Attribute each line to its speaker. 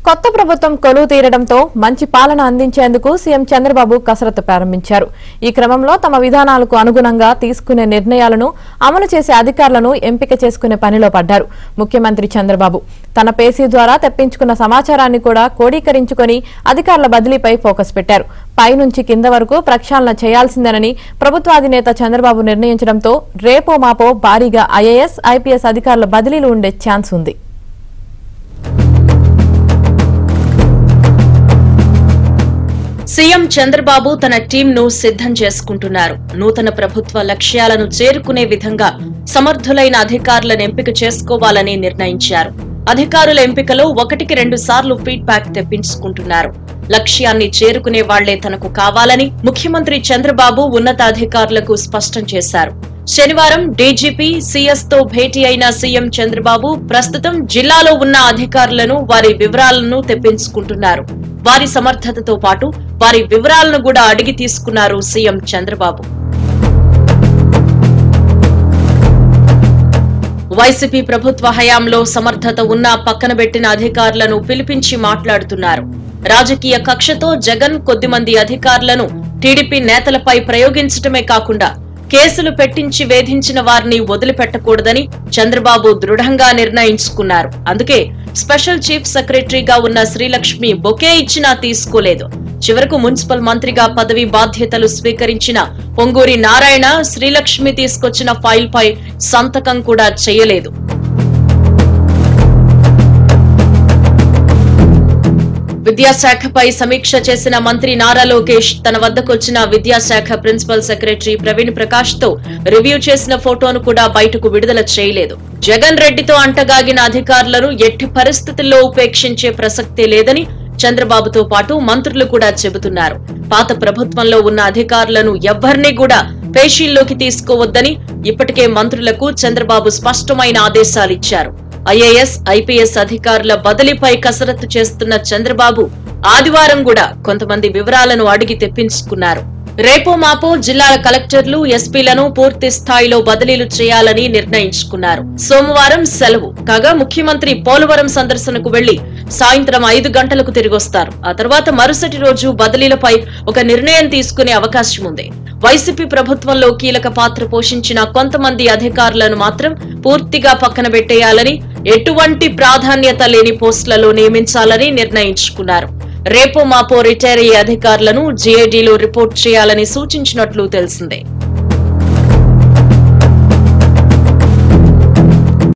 Speaker 1: కొత్త ప్రభుత్వం కొలువు తీరడంతో మంచి పాలన అందించేందుకు సీఎం చంద్రబాబు కసరత్తు ప్రారంభించారు ఈ క్రమంలో తమ విధానాలకు అనుగుణంగా తీసుకునే నిర్ణయాలను అమలు చేసే అధికారులను ఎంపిక చేసుకునే పనిలో పడ్డారు ముఖ్యమంత్రి చంద్రబాబు తన పేసీ ద్వారా తెప్పించుకున్న సమాచారాన్ని కూడా క్రోడీకరించుకొని అధికారుల బదిలీపై ఫోకస్ పెట్టారు పైనుంచి కింద వరకు ప్రక్షాళన చేయాల్సిందేనని ప్రభుత్వాధినేత చంద్రబాబు నిర్ణయించడంతో రేపో మాపో భారీగా ఐఏఎస్ ఐపీఎస్ అధికారుల బదిలీలు ఉండే ఛాన్స్ ఉంది
Speaker 2: సీఎం చంద్రబాబు తన టీంను సిద్ధం చేసుకుంటున్నారు నూతన ప్రభుత్వ లక్ష్యాలను చేరుకునే విధంగా సమర్థులైన అధికారులను ఎంపిక చేసుకోవాలని నిర్ణయించారు అధికారుల ఎంపికలో ఒకటికి రెండు సార్లు ఫీడ్బ్యాక్ తెప్పించుకుంటున్నారు లక్ష్యాన్ని చేరుకునే వాళ్లే తనకు కావాలని ముఖ్యమంత్రి చంద్రబాబు ఉన్నతాధికారులకు స్పష్టం చేశారు శనివారం డీజీపీ సీఎస్ తో భేటీ అయిన సీఎం చంద్రబాబు ప్రస్తుతం జిల్లాలో ఉన్న అధికారులను వారి వివరాలను తెప్పించుకుంటున్నారు వారి సమర్థతతో పాటు వారి వివరాలను కూడా అడిగి తీసుకున్నారు సీఎం చంద్రబాబు వైసీపీ ప్రభుత్వ హయాంలో సమర్థత ఉన్నా పక్కన పెట్టిన అధికారులను పిలిపించి మాట్లాడుతున్నారు రాజకీయ కక్షతో జగన్ కొద్దిమంది అధికారులను టీడీపీ నేతలపై ప్రయోగించటమే కాకుండా కేసులు పెట్టించి వేధించిన వారిని వదిలిపెట్టకూడదని చంద్రబాబు దృఢంగా నిర్ణయించుకున్నారు అందుకే స్పెషల్ చీఫ్ సెక్రటరీగా ఉన్న శ్రీలక్ష్మి బొకే ఇచ్చినా తీసుకోలేదు చివరకు మున్సిపల్ మంత్రిగా పదవి బాధ్యతలు స్వీకరించిన పొంగూరి నారాయణ శ్రీలక్ష్మి తీసుకొచ్చిన ఫైల్ పై సంతకం కూడా చేయలేదు విద్యాశాఖపై సమీక్ష చేసిన మంత్రి నారా లోకేష్ తన వద్దకొచ్చిన విద్యాశాఖ ప్రిన్సిపల్ సెక్రటరీ ప్రవీణ్ ప్రకాష్ తో రివ్యూ చేసిన ఫోటోను కూడా బయటకు విడుదల చేయలేదు జగన్ రెడ్డితో అంటగాగిన అధికారులను ఎట్టి పరిస్థితుల్లో ఉపేక్షించే ప్రసక్తే లేదని చంద్రబాబుతో పాటు మంత్రులు కూడా చెబుతున్నారు పాత ప్రభుత్వంలో ఉన్న అధికారులను ఎవ్వరినీ కూడా పేషీల్లోకి తీసుకోవద్దని ఇప్పటికే మంత్రులకు చంద్రబాబు స్పష్టమైన ఆదేశాలిచ్చారు ఐఏఎస్ ఐపీఎస్ అధికారుల బదిలీపై కసరత్తు చేస్తున్న చంద్రబాబు ఆదివారం కూడా కొంతమంది వివరాలను అడిగి తెప్పించుకున్నారు రేపో మాపో జిల్లాల కలెక్టర్లు ఎస్పీలను పూర్తి స్థాయిలో బదిలీలు చేయాలని నిర్ణయించుకున్నారు సోమవారం సెలవు కాగా ముఖ్యమంత్రి పోలవరం సందర్శనకు వెళ్లి సాయంత్రం ఐదు గంటలకు తిరిగొస్తారు ఆ తర్వాత మరుసటి రోజు బదిలీలపై ఒక నిర్ణయం తీసుకునే అవకాశం ఉంది వైసీపీ ప్రభుత్వంలో కీలక పాత్ర పోషించిన కొంతమంది అధికారులను మాత్రం పూర్తిగా పక్కన పెట్టేయాలని ఎటువంటి ప్రాధాన్యత లేని పోస్టులలో నియమించాలని నిర్ణయించుకున్నారు రేపో మాపో రిటైర్ అయ్యే అధికారులను జీఐడీలో రిపోర్ట్ చేయాలని సూచించినట్లు తెలిసిందే